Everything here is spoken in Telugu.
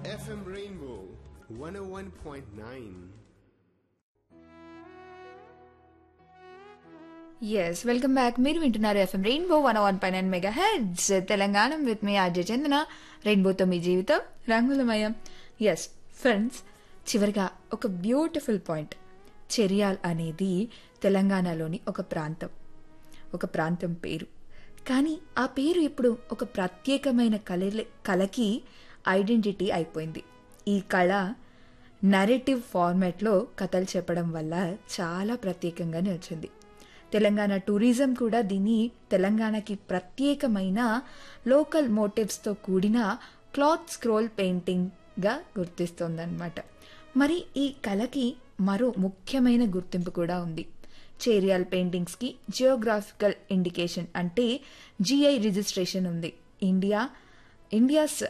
FM Rainbow 101.9. Yes welcome back మీరు వింటున్నారు ఎఫ్ఎం రెయిన్బో వన్ వన్ పై nine mega heads Telangana with మీ ఆర్జే చందన రెయిన్బోతో మీ జీవితం రంగులమయం ఎస్ ఫ్రెండ్స్ చివరిగా ఒక బ్యూటిఫుల్ పాయింట్ చెరియాల్ అనేది తెలంగాణలోని ఒక ప్రాంతం ఒక ప్రాంతం పేరు కానీ ఆ పేరు ఇప్పుడు ఒక ప్రత్యేకమైన కళ కళకి ఐడెంటిటీ అయిపోయింది ఈ కళ నరేటివ్ ఫార్మాట్లో కథలు చెప్పడం వల్ల చాలా ప్రత్యేకంగా నిలిచింది తెలంగాణ టూరిజం కూడా దీన్ని తెలంగాణకి ప్రత్యేకమైన లోకల్ మోటివ్స్తో కూడిన క్లాత్ స్క్రోల్ పెయింటింగ్గా గుర్తిస్తోందన్నమాట మరి ఈ కళకి మరో ముఖ్యమైన గుర్తింపు కూడా ఉంది చేరియాల్ పెయింటింగ్స్కి జియోగ్రాఫికల్ ఇండికేషన్ అంటే జిఐ రిజిస్ట్రేషన్ ఉంది ఇండియా ఇండియాస్